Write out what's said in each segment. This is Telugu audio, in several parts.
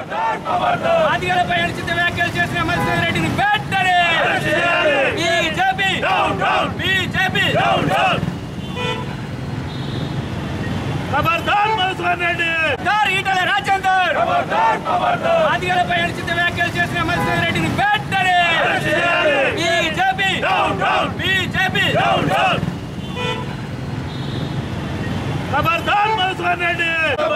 ఆదిగలపై అనుచిత వ్యాఖ్యలు చేసిన మధుసూదన్ రెడ్డిని వెంటనే బీజేపీ బీజేపీ ఖబర్దార్ మధుసూదన్ రెడ్డి దార్ ఈటల రాజేందర్ ఆదిగలపై అనుచిత వ్యాఖ్యలు చేసిన మధుసూదన్ రెడ్డిని వెంటనే బీజేపీ బీజేపీ ఖబర్దార్ మధుసూదన్ రెడ్డి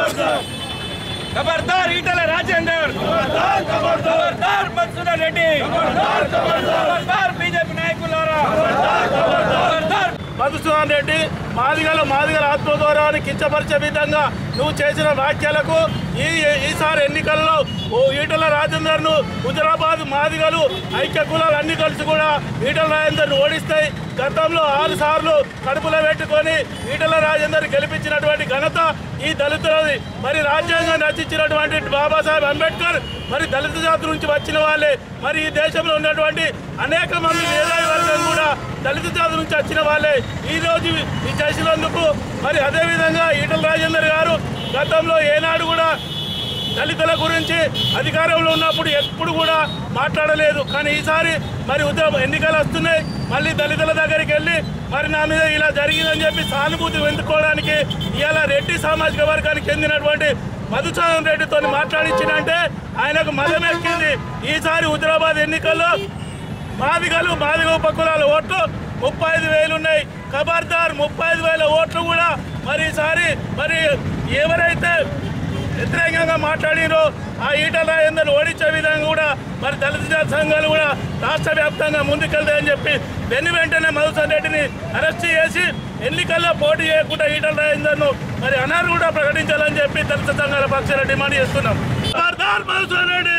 ఖబర్దార్ ఈటల రాజేందర్ ఖబర్దార్ మధుసూదన్ రెడ్డి ఖబర్దార్ బీజేపీ నాయకులారా ఖబర్దార్ మధుసూదన్ రెడ్డి మాదిగలు మాదిగల ఆత్మగౌరవాన్ని కించపరిచే విధంగా నువ్వు చేసిన వ్యాఖ్యలకు ఈ ఈసారి ఎన్నికల్లో ఓ ఈటల రాజేందర్ను హుజరాబాద్ మాదిగలు ఐక్య కులాలు అన్ని కలిసి కూడా ఈటల రాజేందర్ను ఓడిస్తాయి గతంలో ఆరు సార్లు కడుపులో పెట్టుకొని ఈటల రాజేందర్ గెలిపించినటువంటి ఘనత ఈ దళితులది మరి రాజ్యాంగం రచించినటువంటి బాబాసాహెబ్ అంబేద్కర్ మరి దళిత జాతి నుంచి వచ్చిన వాళ్ళే మరి ఈ దేశంలో ఉన్నటువంటి అనేక మంది మేధావి వర్గం కూడా దళిత జాతి నుంచి వచ్చిన వాళ్ళే ఈ రోజు ఈ చేసినందుకు మరి అదే విధంగా ఈటల రాజేందర్ గారు గతంలో ఏనాడు కూడా దళితుల గురించి అధికారంలో ఉన్నప్పుడు ఎప్పుడు కూడా మాట్లాడలేదు కానీ ఈసారి మరి ఉద్యమ ఎన్నికలు వస్తున్నాయి మళ్ళీ దళితుల దగ్గరికి వెళ్ళి మరి నా మీద ఇలా జరిగిందని చెప్పి సానుభూతి వెందుకోవడానికి ఇవాళ రెడ్డి సామాజిక వర్గానికి చెందినటువంటి మధుసూదన్ రెడ్డితో మాట్లాడించినంటే ఆయనకు మదం ఎక్కింది ఈసారి హుజరాబాద్ ఎన్నికల్లో మాదిగలు మాదిగ ఉపకులాల ఓట్లు ముప్పై ఐదు వేలు ఉన్నాయి ఖబర్దార్ ముప్పై ఐదు వేల ఓట్లు కూడా మరి ఈసారి మరి ఎవరైతే వ్యతిరేకంగా మాట్లాడినో ఆ ఈటల రాజేందర్ ఓడించే విధంగా కూడా మరి దళిత జాతి సంఘాలు కూడా రాష్ట్ర వ్యాప్తంగా ముందుకెళ్తాయని చెప్పి వెను వెంటనే మధుసూదన్ రెడ్డిని అరెస్ట్ చేసి ఎన్నికల్లో పోటీ చేయకుండా ఈటల రాజేందర్ను మరి అనర్హుడు కూడా ప్రకటించాలని చెప్పి దళిత సంఘాల పక్షాన డిమాండ్ చేస్తున్నాం ఖబర్దార్ మధుసూదన్ రెడ్డి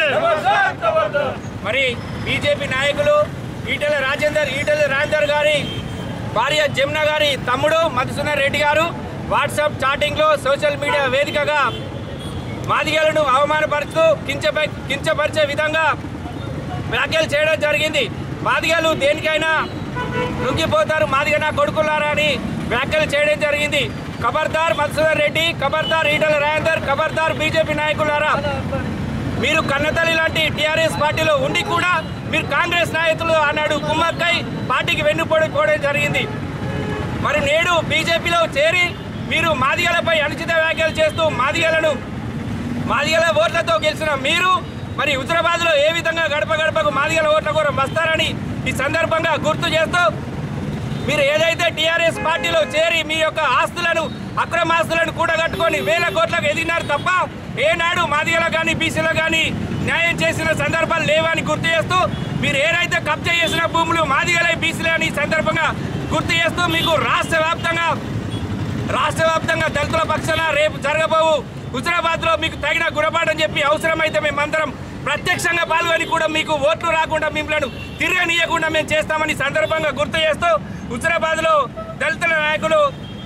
మరి బీజేపీ నాయకులు ఈటెల రాజేందర్ ఈటెల రాజేందర్ గారి భార్య జమున గారి తమ్ముడు మధుసూదన్ రెడ్డి గారు వాట్సాప్ చాటింగ్లో సోషల్ మీడియా వేదికగా మాదిగలను అవమానపరుస్తూ కించపై కించపరిచే విధంగా వ్యాఖ్యలు చేయడం జరిగింది మాదిగలు దేనికైనా లొంగిపోతారు మాదిగ నా కొడుకులారా అని వ్యాఖ్యలు చేయడం జరిగింది ఖబర్దార్ మధుసూదన్ రెడ్డి ఖబర్దార్ ఈటల రాజేందర్ ఖబర్దార్ బీజేపీ నాయకులారా మీరు కన్నతల్లి లాంటి టీఆర్ఎస్ పార్టీలో ఉండి కూడా మీరు కాంగ్రెస్ నాయకులు ఆనాడు కుమ్మక్కై పార్టీకి వెన్నుపోవడం పోవడం జరిగింది మరి నేడు బీజేపీలో చేరి మీరు మాదిగలపై అనుచిత వ్యాఖ్యలు చేస్తూ మాదిగలను మాదిగల ఓట్లతో గెలిచిన మీరు మరి హుజరాబాద్లో ఏ విధంగా గడప గడపకు మాదిగల ఓట్ల కోసం వస్తారని ఈ సందర్భంగా గుర్తు చేస్తూ మీరు ఏదైతే టీఆర్ఎస్ పార్టీలో చేరి మీ యొక్క ఆస్తులను అక్రమ ఆస్తులను కూడగట్టుకొని వేల కోట్లకు ఎదిగినారు తప్ప ఏనాడు మాదిగలకు కానీ బీసీలకు కానీ న్యాయం చేసిన సందర్భాలు లేవని గుర్తు చేస్తూ మీరు ఏదైతే కబ్జా చేసిన భూములు మాదిగలై బీసీలే అని ఈ సందర్భంగా గుర్తు చేస్తూ మీకు రాష్ట్ర వ్యాప్తంగా రాష్ట్ర వ్యాప్తంగా దళితుల పక్షాన రేపు జరగబోవు హుజరాబాద్ లో మీకు తగిన గుణపాఠం చెప్పి అవసరమైతే మేమందరం ప్రత్యక్షంగా పాల్గొని కూడా మీకు ఓట్లు రాకుండా మిమ్మల్ని తిరగనీయకుండా మేము చేస్తామని సందర్భంగా గుర్తు చేస్తూ హుజరాబాద్ లో దళితుల నాయకులు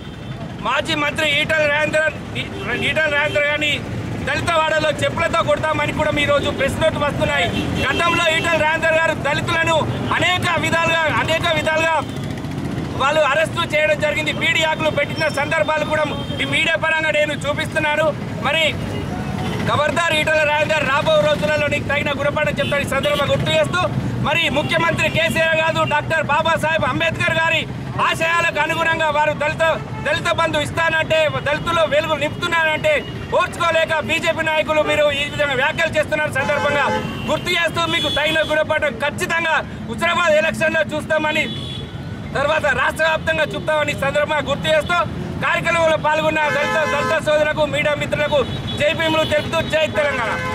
మాజీ మంత్రి ఈటల రాజేంద్ర ఈటల రాజేంద్ర గారిని దళిత వాడలో చెప్పులతో కొడతామని కూడా ఈ రోజు ప్రెస్ నోట్ వస్తున్నాయి గతంలో ఈటల రాజేంద్ర గారు దళితులను అనేక విధాలుగా అనేక విధాలుగా వాళ్ళు అరెస్టు చేయడం జరిగింది పీడీ ఆకులు పెట్టిన సందర్భాలు కూడా ఈ మీడియా పరంగా నేను చూపిస్తున్నాను మరి ఖబర్దార్ ఈటల రాజేందర్ రాబో రోజులలో నీకు తగిన గుణపాఠం చెప్తాను ఈ సందర్భంగా గుర్తు చేస్తూ మరి ముఖ్యమంత్రి కేసీఆర్ గారు డాక్టర్ బాబాసాహెబ్ అంబేద్కర్ గారి ఆశయాలకు అనుగుణంగా వారు దళిత దళిత బంధు ఇస్తానంటే దళితుల్లో వెలుగు నింపుతున్నానంటే ఓర్చుకోలేక బీజేపీ నాయకులు మీరు ఈ విధంగా వ్యాఖ్యలు చేస్తున్న సందర్భంగా గుర్తు చేస్తూ మీకు తగిన గుణపాఠం ఖచ్చితంగా హుజరాబాద్ ఎలక్షన్లో చూస్తామని తర్వాత రాష్ట్ర వ్యాప్తంగా చూపుతామని ఈ సందర్భంగా గుర్తు చేస్తూ కార్యక్రమంలో పాల్గొన్న దళిత దళిత సోదరులకు మీడియా మిత్రులకు జై భీములు తెలుపుతూ జై తెలంగాణ